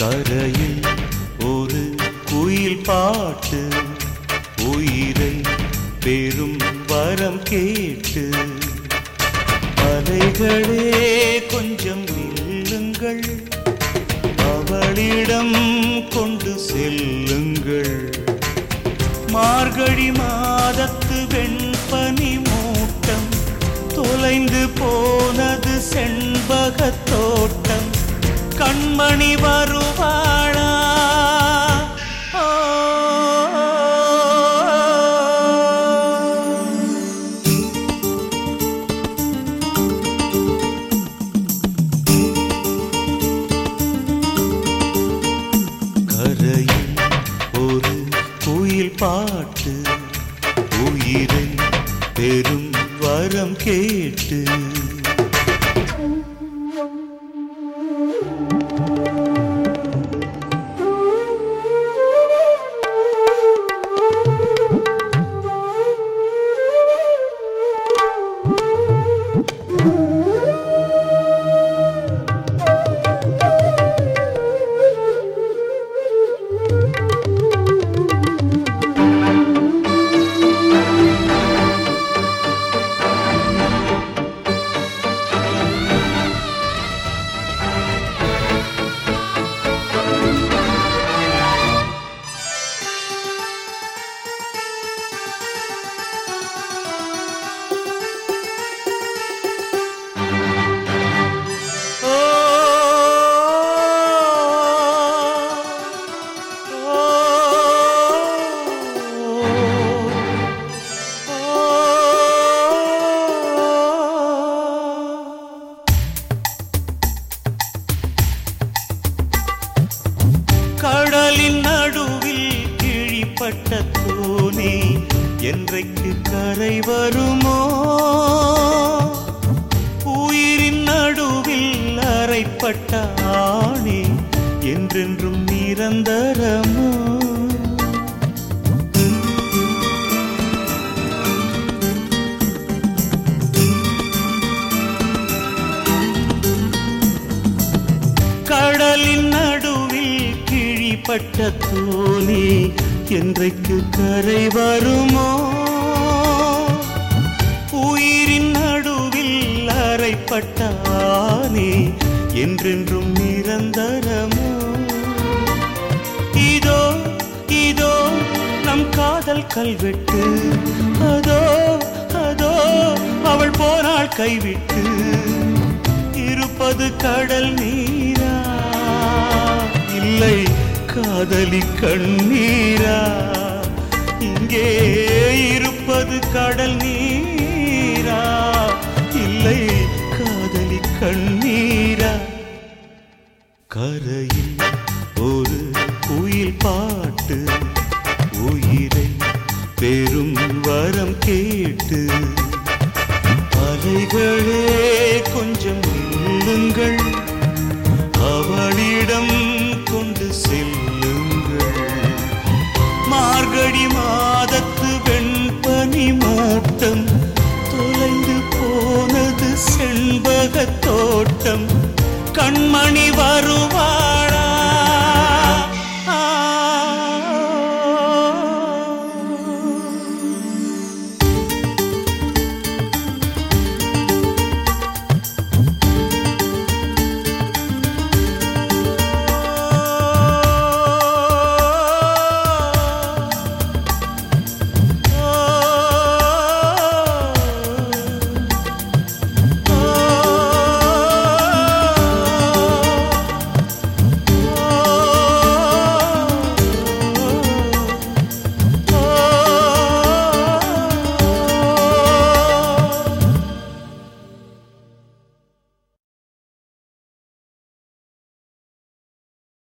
கரையில் ஒரு குயில் பாட்டு உயிரை பெரும் வரம் கேட்டு அலைகளே கொஞ்சம் நில்லுங்கள் அவளிடம் கொண்டு செல்லுங்கள் மார்கழி மாதத்து வெண்பனி மூட்டம் தொலைந்து போனது செண்பகத் தோட்டம் கண்மணி வருவாளா ஓ, கரையில் ஒரு குயில் பாட்டு உயிரை பெரும் வரம் கேட்டு ஓ, கடலின் நடுவில் கிழிப்பட்ட தூணி என்றைக்கு கரை வருமோ உயிரின் நடுவில் அறைப்பட்ட ஆணி என்றென்றும் நிரந்தரமோ கடலின் நடுவில் கிழிப்பட்ட தோணி என்றைக்கு கரை வருமோ உயிரின் நடுவில் அறைப்பட்ட ஆணி என்றென்றும் நிரந்தரமோ இதோ இதோ நம் காதல் கல்வெட்டு அதோ அதோ அவள் போனாள் கைவிட்டு இருப்பது கடல் நீரா இல்லை காதலி கண்ணீரா இங்கே இருப்பது கடல் நீரா இல்லை காதலி கண்ணீரா கரையில் ஒரு குயில் பாட்டு உயிரை பெரும் வரம் கேட்டு அலைகளே கொஞ்சம் நில்லுங்கள் அவளிடம் கொண்டு செல்லுங்கள் மார்கழி மாதத்து வெண்பனி மூட்டம் தொலைந்து போனது செண்பகத் தோட்டம் கண்மணி வருவா